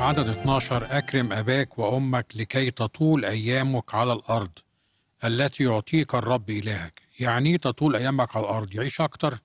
عدد 12 أكرم أباك وأمك لكي تطول أيامك على الأرض التي يعطيك الرب إلهك يعني إيه تطول أيامك على الأرض يعيش أكتر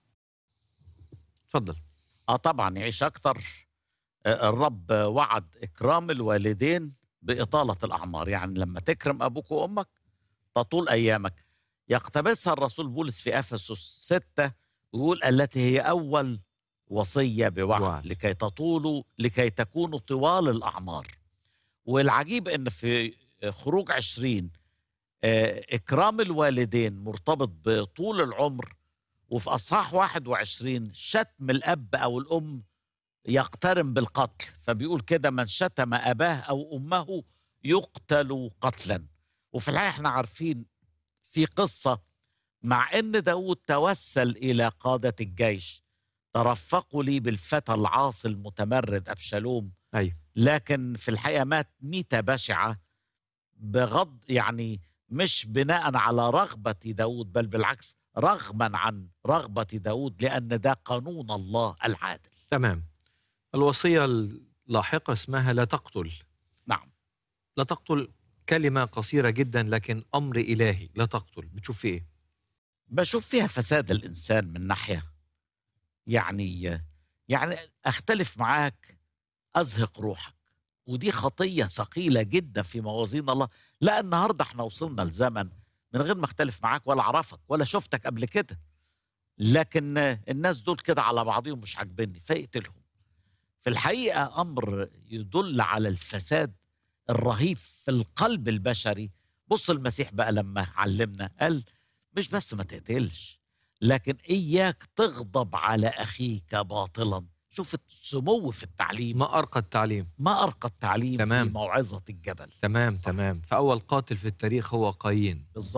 اتفضل اه طبعا يعيش اكتر آه، الرب وعد اكرام الوالدين باطاله الاعمار يعني لما تكرم ابوك وامك تطول ايامك يقتبسها الرسول بولس في افسس 6 ويقول التي هي اول وصيه بوعد وعد. لكي تطولوا لكي تكونوا طوال الاعمار والعجيب ان في خروج 20 آه، اكرام الوالدين مرتبط بطول العمر وفي اصحاح 21 شتم الاب او الام يقترن بالقتل فبيقول كده من شتم اباه او امه يقتل قتلا وفي الحقيقه احنا عارفين في قصه مع ان داود توسل الى قاده الجيش ترفقوا لي بالفتى العاصي المتمرد ابشالوم ايوه لكن في الحقيقه مات ميته بشعه بغض يعني مش بناء على رغبه داود بل بالعكس رغما عن رغبه داود لان ده قانون الله العادل تمام الوصيه اللاحقه اسمها لا تقتل نعم لا تقتل كلمه قصيره جدا لكن امر الهي لا تقتل بتشوف في ايه بشوف فيها فساد الانسان من ناحيه يعني يعني اختلف معاك ازهق روحك ودي خطيه ثقيله جدا في موازين الله لا النهارده احنا وصلنا لزمن من غير ما اختلف معاك ولا اعرفك ولا شفتك قبل كده لكن الناس دول كده على بعضهم مش عاجبني فاقتلهم في الحقيقه امر يدل على الفساد الرهيب في القلب البشري بص المسيح بقى لما علمنا قال مش بس ما تقتلش لكن اياك تغضب على اخيك باطلا شوف السمو في التعليم ما ارقى التعليم ما ارقى التعليم تمام. في موعظه الجبل تمام صح. تمام فاول قاتل في التاريخ هو قايين بالظبط